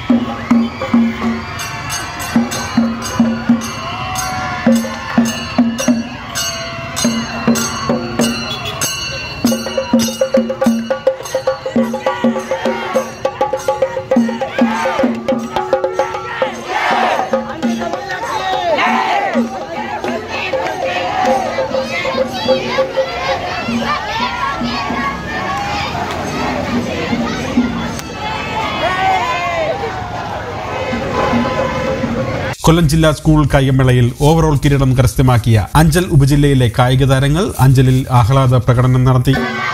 കൊല്ലം ജില്ലാ school കായികമേളയിൽ overall കിരീടം കരസ്ഥമാക്കിയ അഞ്ചൽ ഉപജില്ലയിലെ കായിക താരങ്ങൾ അഞ്ചലിൽ ആഹ്ലാദ പ്രകടനം നടത്തി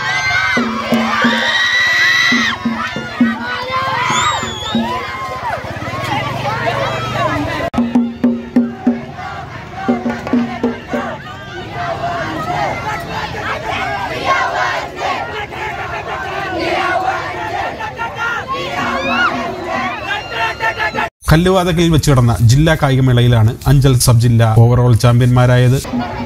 കല്ലുവാതകയിൽ വെച്ച് നടന്ന ജില്ലാ കായികമേളയിലാണ് അഞ്ചൽ സബ് ജില്ല ഓവറോൾ ചാമ്പ്യന്മാരായത്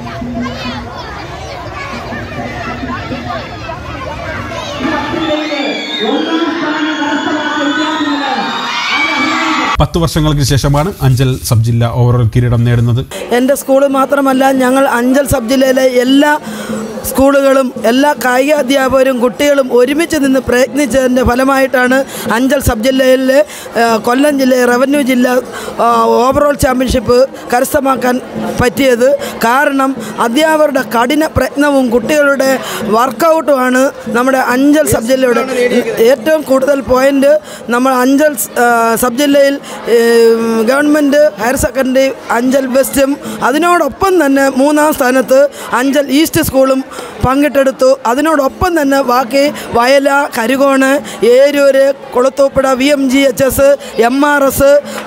പത്തു വർഷങ്ങൾക്ക് ശേഷമാണ് അഞ്ചൽ സബ് ജില്ല ഓവറോൾ കിരീടം നേടുന്നത് എൻ്റെ സ്കൂൾ മാത്രമല്ല ഞങ്ങൾ അഞ്ചൽ സബ് ജില്ലയിലെ എല്ലാ സ്കൂളുകളും എല്ലാ കായിക അധ്യാപകരും കുട്ടികളും ഒരുമിച്ച് നിന്ന് പ്രയത്നിച്ചതിൻ്റെ ഫലമായിട്ടാണ് അഞ്ചൽ സബ് ജില്ലയിലെ ആ, കൊല്ലം ജില്ല റവന്യൂ ജില്ല ആ, ഓവറോൾ ചാമ്പ്യൻഷിപ്പ് കരസ്ഥമാക്കാൻ പറ്റിയത് കാരണം അധ്യാപകരുടെ കഠിന പ്രയത്നവും കുട്ടികളുടെ വർക്കൗട്ടുമാണ് നമ്മുടെ അഞ്ചൽ സബ് ജില്ലയുടെ ഏറ്റവും കൂടുതൽ പോയിന്റ് നമ്മൾ അഞ്ചൽ ആ, സബ് ജില്ലയിൽ ഏ, ഗവൺമെൻറ് ഹയർ സെക്കൻഡറി അഞ്ചൽ വെസ്റ്റും അതിനോടൊപ്പം തന്നെ മൂന്നാം സ്ഥാനത്ത് അഞ്ചൽ ഈസ്റ്റ് സ്കൂളും പങ്കിട്ടെടുത്തു അതിനോടൊപ്പം തന്നെ ബാക്കി Vayala Karukone Eroor Kulathupuzha V M G H S M R S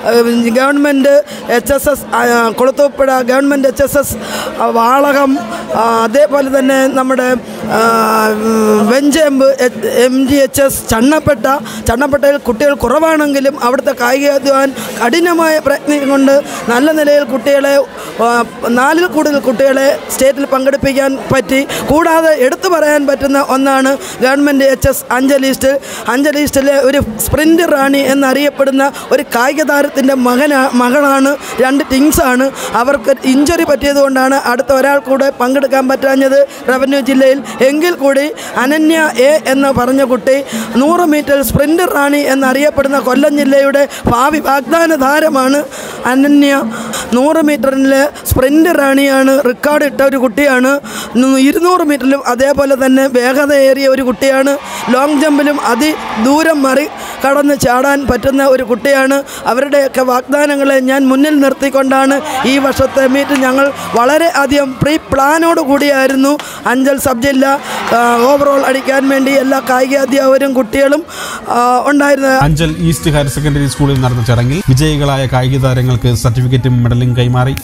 government H S S Kulathupuzha government H S S Valakam ആ, അതേപോലെ തന്നെ നമ്മുടെ ആ, ഉം, Venchembu M G H S Channapetta ചണ്ണപ്പെട്ടയിൽ കുട്ടികൾ കുറവാണെങ്കിലും അവിടുത്തെ കായികാധ്വാൻ കഠിനമായ പ്രയത്നം കൊണ്ട് നല്ല നിലയിൽ കുട്ടികളെ ആ, നാലിൽ കൂടുതൽ കുട്ടികളെ സ്റ്റേറ്റിൽ പങ്കെടുപ്പിക്കാൻ പറ്റി കൂടാതെ എടുത്തു പറയാൻ പറ്റുന്ന ഒന്നാണ് ഗവൺമെൻറ് എച്ച് എസ് അഞ്ചലീസ്റ്റ് അഞ്ചലീസ്റ്റിലെ ഒരു സ്പ്രിൻ്റ് റാണി എന്നറിയപ്പെടുന്ന ഒരു കായിക താരത്തിൻ്റെ മകനാ മകളാണ് രണ്ട് ടിങ്സാണ് അവർക്ക് ഇഞ്ചുറി പറ്റിയതുകൊണ്ടാണ് അടുത്ത ഒരാൾ കൂടെ പങ്കെടുക്കാൻ പറ്റാഞ്ഞത് റവന്യൂ ജില്ലയിൽ എങ്കിൽ കൂടി അനന്യ എ എന്ന് പറഞ്ഞ കുട്ടി നൂറ് മീറ്റർ സ്പ്രിൻ്റ് റാണി എന്നറിയപ്പെടുന്ന കൊല്ലം ജില്ലയുടെ ഭാവി വാഗ്ദാന താരമാണ് അനന്യ നൂറ് മീറ്ററിൽ സ്പ്രിൻ്റ് റാണിയാണ് റെക്കോർഡ് ഇട്ട ഒരു കുട്ടിയാണ് നൂ- ഇരുന്നൂറ് മീറ്ററിലും അതേപോലെ തന്നെ വേഗതയേറിയ ഒരു കുട്ടിയാണ് ലോങ് ജമ്പിലും അതി ദൂരം മറി കടന്ന് ചാടാൻ പറ്റുന്ന ഒരു കുട്ടിയാണ് അവരുടെയൊക്കെ വാഗ്ദാനങ്ങളെ ഞാൻ മുന്നിൽ നിർത്തിക്കൊണ്ടാണ് ഈ വർഷത്തെ മീറ്റ് ഞങ്ങൾ വളരെ അധികം പ്രീ പ്ലാനോട് കൂടിയായിരുന്നു അഞ്ചൽ സബ് ജില്ല ആ, ഓവറോൾ അടിക്കാൻ വേണ്ടി എല്ലാ കായിക അധ്യാപകരും കുട്ടികളും ആ, ഉണ്ടായിരുന്നത് അഞ്ചൽ ഈസ്റ്റ് ഹയർ സെക്കൻഡറി സ്കൂളിൽ നടന്ന ചടങ്ങിൽ വിജയികളായ കായിക താരങ്ങൾക്ക് സർട്ടിഫിക്കറ്റും മെഡലും കൈമാറി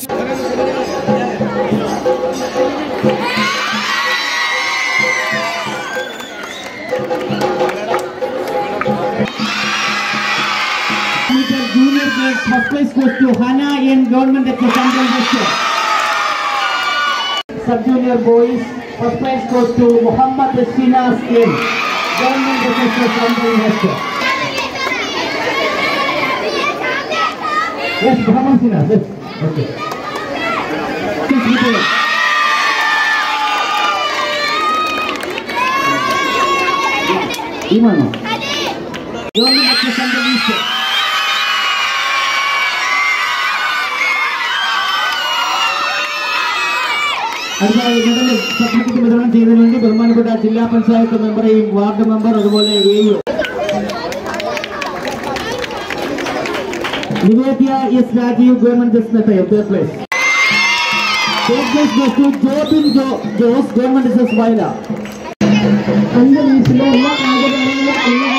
meter junior grade first place goes to Hana in government at the Central District. Sub junior boys first place goes to Muhammad Sinas in government at the Central District. Yes, Muhammad Sinas. Yes. Okay. Six meters. Imano. Government at the Central District. അടുത്തതായി medal certificate വിതരണം ചെയ്യുന്നതിന് വേണ്ടി ബഹുമാനപ്പെട്ട ജില്ലാ പഞ്ചായത്ത് മെമ്പറെയും ward member അതുപോലെ A Nivedya S Rajeev government ജസ്റ്റ് Nettayam third place third place goes to Jobin Jo Jose government ജസ്റ്റ് വയല അഞ്ച് വീട്ടിലെ എല്ലാ കായികതാരങ്ങളും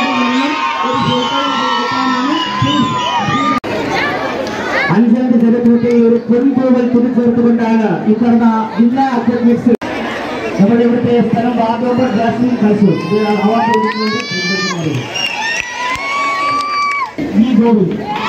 അഞ്ചലിന്റെ ചരിത്രത്തെ ഒരു പൊൻപൂവൽ തുണിച്ചേർത്തുകൊണ്ടാണ് ഇത്തവണ ജില്ലാ അത്ലറ്റിക്സ് നമ്മുടെ ഇവിടുത്തെ സ്ഥലം വാർഡ് ജാസ്മിൻ കളിച്ചു അവാർഡ് കൊടുക്കുന്നുണ്ട് ഈ ഗോവി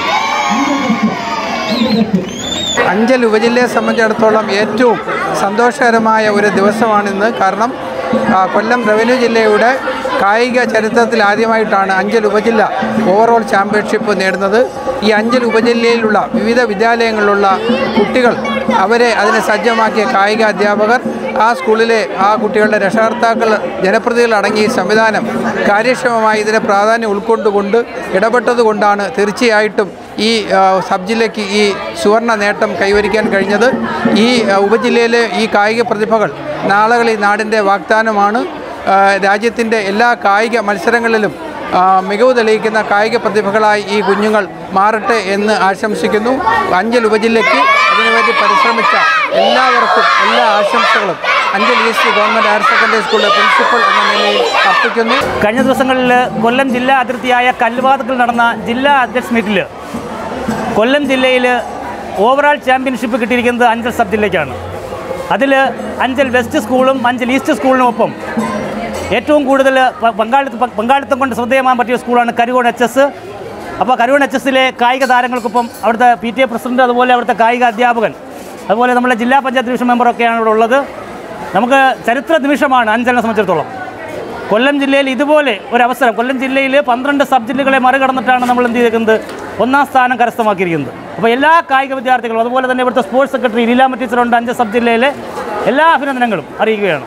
അഞ്ചൽ ഉപജില്ലയെ സംബന്ധിച്ചിടത്തോളം ഏറ്റവും സന്തോഷകരമായ ഒരു ദിവസമാണിന്ന് കാരണം ആ, കൊല്ലം റവന്യൂ ജില്ലയുടെ കായിക ചരിത്രത്തിൽ ആദ്യമായിട്ടാണ് അഞ്ചൽ ഉപജില്ല ഓവറോൾ ചാമ്പ്യൻഷിപ്പ് നേടുന്നത് ഈ അഞ്ചൽ ഉപജില്ലയിലുള്ള വിവിധ വിദ്യാലയങ്ങളിലുള്ള കുട്ടികൾ അവരെ അതിനെ സജ്ജമാക്കിയ കായിക അധ്യാപകർ ആ സ്കൂളിലെ ആ കുട്ടികളുടെ രക്ഷകർത്താക്കൾ ജനപ്രതിനിധികൾ അടങ്ങിയ ഈ സംവിധാനം കാര്യക്ഷമമായി ഇതിനെ പ്രാധാന്യം ഉൾക്കൊണ്ടുകൊണ്ട് ഇടപെട്ടതുകൊണ്ടാണ് തീർച്ചയായിട്ടും ഈ ആ, സബ് ജില്ലയ്ക്ക് ഈ സുവർണ നേട്ടം കൈവരിക്കാൻ കഴിഞ്ഞത് ഈ ആ, ഉപജില്ലയിലെ ഈ കായിക പ്രതിഭകൾ നാളുകൾ ഈ നാടിൻ്റെ വാഗ്ദാനമാണ് ആ, രാജ്യത്തിൻ്റെ എല്ലാ കായിക മത്സരങ്ങളിലും ആ, മികവ് തെളിയിക്കുന്ന കായിക പ്രതിഭകളായി ഈ കുഞ്ഞുങ്ങൾ മാറട്ടെ എന്ന് ആശംസിക്കുന്നു അഞ്ചൽ ഉപജില്ലയ്ക്ക് അതിനുവേണ്ടി പരിശ്രമിച്ച എല്ലാവർക്കും എല്ലാ ആശംസകളും Anchal east government higher secondary സ്കൂളിലെ പ്രിൻസിപ്പൽ എന്ന നിലയിൽ അർപ്പിക്കുന്നു കഴിഞ്ഞ ദിവസങ്ങളിൽ കൊല്ലം ജില്ലാ അതിർത്തിയായ കല്ലുവാതക്കിൽ നടന്ന ജില്ലാ അധ്യക്ഷ മീറ്റിൽ കൊല്ലം ജില്ലയിൽ ഓവറാൾ ചാമ്പ്യൻഷിപ്പ് കിട്ടിയിരിക്കുന്നത് അഞ്ചൽ സബ് ജില്ലയ്ക്കാണ് അതിൽ അഞ്ചൽ വെസ്റ്റ് സ്കൂളും അഞ്ചൽ ഈസ്റ്റ് സ്കൂളിനുമൊപ്പം ഏറ്റവും കൂടുതൽ പ- പങ്കാളിത്ത പ- പങ്കാളിത്തം കൊണ്ട് ശ്രദ്ധേയമാൻ പറ്റിയ സ്കൂളാണ് കരുവോൺ എച്ച് എസ് അപ്പോൾ കരുവോൺ എച്ച് എസിലെ കായിക താരങ്ങൾക്കൊപ്പം അവിടുത്തെ പി ടി എ പ്രസിഡന്റ് അതുപോലെ അവിടുത്തെ കായിക അധ്യാപകൻ അതുപോലെ നമ്മുടെ ജില്ലാ പഞ്ചായത്ത് ഡിവിഷൻ മെമ്പറൊക്കെയാണ് ഇവിടെ ഉള്ളത് നമുക്ക് ചരിത്ര നിമിഷമാണ് അഞ്ചലിനെ സംബന്ധിച്ചിടത്തോളം കൊല്ലം ജില്ലയിൽ ഇതുപോലെ ഒരു അവസരം കൊല്ലം ജില്ലയിൽ പന്ത്രണ്ട് സബ് ജില്ലകളെ മറികടന്നിട്ടാണ് നമ്മൾ എന്ത് ചെയ്തിരിക്കുന്നത് ഒന്നാം സ്ഥാനം കരസ്ഥമാക്കിയിരിക്കുന്നത് അപ്പോൾ എല്ലാ കായിക വിദ്യാർത്ഥികളും അതുപോലെ തന്നെ ഇവിടുത്തെ സ്പോർട്സ് സെക്രട്ടറി ലീലാമ ടീച്ചറുണ്ട് അഞ്ച് സബ് ജില്ലയിലെ എല്ലാ അഭിനന്ദനങ്ങളും അറിയിക്കുകയാണ്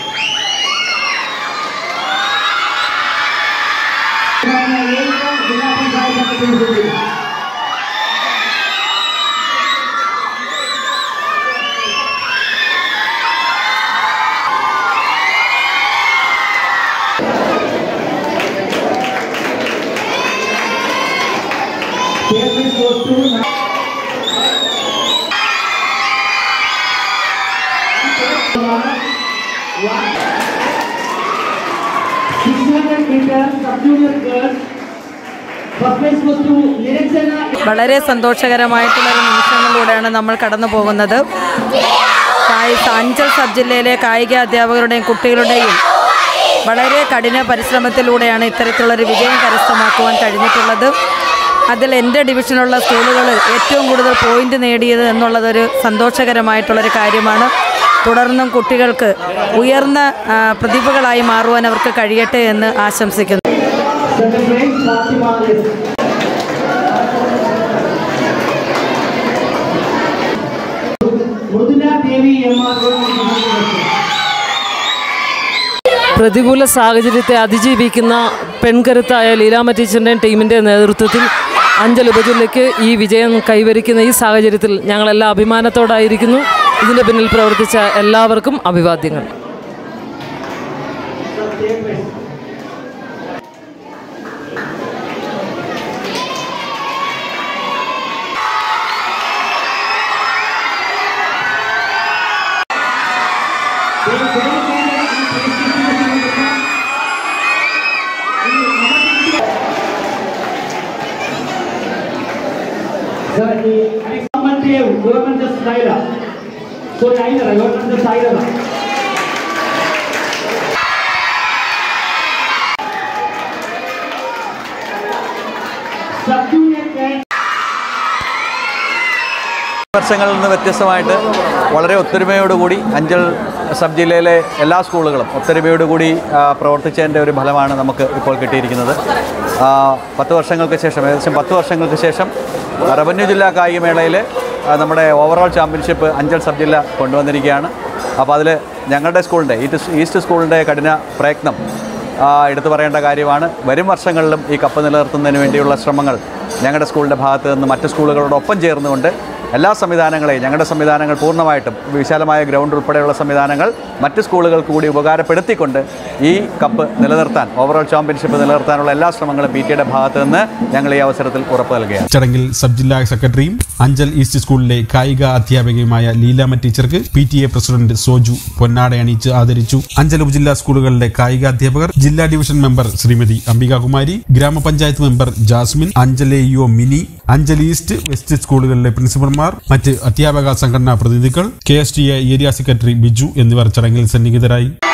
Chairman goes to Six hundred meters sub-junior girls. First place goes to Niranjana. വളരെ സന്തോഷകരമായിട്ടുള്ള ഒരു നിമിഷങ്ങളിലൂടെയാണ് നമ്മൾ കടന്നു പോകുന്നത് കായി അഞ്ചൽ സബ് ജില്ലയിലെ കായിക അധ്യാപകരുടെയും കുട്ടികളുടെയും വളരെ കഠിന പരിശ്രമത്തിലൂടെയാണ് ഇത്തരത്തിലുള്ളൊരു വിജയം കരസ്ഥമാക്കുവാൻ കഴിഞ്ഞിട്ടുള്ളത് അതിൽ എൻ്റെ ഡിവിഷനുള്ള സ്കൂളുകളിൽ ഏറ്റവും കൂടുതൽ പോയിന്റ് നേടിയത് എന്നുള്ളതൊരു സന്തോഷകരമായിട്ടുള്ളൊരു കാര്യമാണ് തുടർന്നും കുട്ടികൾക്ക് ഉയർന്ന ആ, പ്രതിഭകളായി മാറുവാൻ അവർക്ക് കഴിയട്ടെ എന്ന് ആശംസിക്കുന്നു Second place Fatima is. Mridula Devi MR പ്രതികൂല സാഹചര്യത്തെ അതിജീവിക്കുന്ന പെൺകരുത്തായ ലീലാമ ടീച്ചറിൻ്റെയും ടീമിൻ്റെ നേതൃത്വത്തിൽ അഞ്ചൽ ഉപജില്ലയ്ക്ക് ഈ വിജയം കൈവരിക്കുന്ന ഈ സാഹചര്യത്തിൽ ഞങ്ങളെല്ലാം അഭിമാനത്തോടായിരിക്കുന്നു ഇതിൻ്റെ പിന്നിൽ പ്രവർത്തിച്ച എല്ലാവർക്കും അഭിവാദ്യങ്ങൾ Dev, government just Naira. So Naira, government just Naira. Sub-junior and വർഷങ്ങളിൽ നിന്ന് വ്യത്യസ്തമായിട്ട് വളരെ ഒത്തൊരുമയോടുകൂടി അഞ്ചൽ സബ് ജില്ലയിലെ എല്ലാ സ്കൂളുകളും ഒത്തൊരുമയോടുകൂടി ആ, പ്രവർത്തിച്ചതിൻ്റെ ഒരു ഫലമാണ് നമുക്ക് ഇപ്പോൾ കിട്ടിയിരിക്കുന്നത് ആ, പത്ത് വർഷങ്ങൾക്ക് ശേഷം ഏകദേശം പത്ത് വർഷങ്ങൾക്ക് ശേഷം റവന്യൂ ജില്ലാ കായികമേളയിൽ ആ, നമ്മുടെ ഓവറോൾ ചാമ്പ്യൻഷിപ്പ് അഞ്ചൽ സബ് ജില്ല കൊണ്ടുവന്നിരിക്കുകയാണ് അപ്പോൾ അതിൽ ഞങ്ങളുടെ സ്കൂളിൻ്റെ ഈസ്റ്റ് ഈസ്റ്റ് സ്കൂളിൻ്റെ കഠിന പ്രയത്നം ആ, എടുത്തു പറയേണ്ട കാര്യമാണ് വരും വർഷങ്ങളിലും ഈ കപ്പ് നിലനിർത്തുന്നതിന് വേണ്ടിയുള്ള ശ്രമങ്ങൾ ഞങ്ങളുടെ സ്കൂളിൻ്റെ ഭാഗത്ത് നിന്ന് മറ്റ് സ്കൂളുകളോടൊപ്പം ചേർന്നുകൊണ്ട് എല്ലാ സംവിധാനങ്ങളെയും ഞങ്ങളുടെ സംവിധാനങ്ങൾ പൂർണ്ണമായിട്ടും വിശാലമായ ഗ്രൗണ്ട് ഉൾപ്പെടെയുള്ള സംവിധാനങ്ങൾ മറ്റ് സ്കൂളുകൾക്ക് കൂടി ഉപകാരപ്പെടുത്തിക്കൊണ്ട് ഈ കപ്പ് നിലനിർത്താൻ ഓവറോൾ ചാമ്പ്യൻഷിപ്പ് നിലനിർത്താനുള്ള എല്ലാ ശ്രമങ്ങളും പി ടിയുടെ ഭാഗത്ത് നിന്ന് ഞങ്ങൾ ഈ അവസരത്തിൽ ഉറപ്പ് നൽകുകയാണ് ചടങ്ങിൽ സബ് ജില്ലാ സെക്രട്ടറിയും അഞ്ചൽ ഈസ്റ്റ് സ്കൂളിലെ കായിക അധ്യാപികയുമായ ലീലാമ ടീച്ചർക്ക് P T A president Soju പൊന്നാട അണിയിച്ച് ആദരിച്ചു അഞ്ചൽ ഉപജില്ലാ സ്കൂളുകളിലെ കായിക അധ്യാപകർ ജില്ലാ ഡിവിഷൻ മെമ്പർ ശ്രീമതി അംബികാകുമാരി ഗ്രാമപഞ്ചായത്ത് member Jasmine Anchal A U Mini Anchal east west സ്കൂളുകളിലെ പ്രിൻസിപ്പൽമാർ മറ്റ് അധ്യാപക സംഘടനാ പ്രതിനിധികൾ K S T A area secretary Biju എന്നിവർ ചടങ്ങിൽ സന്നിഹിതരായി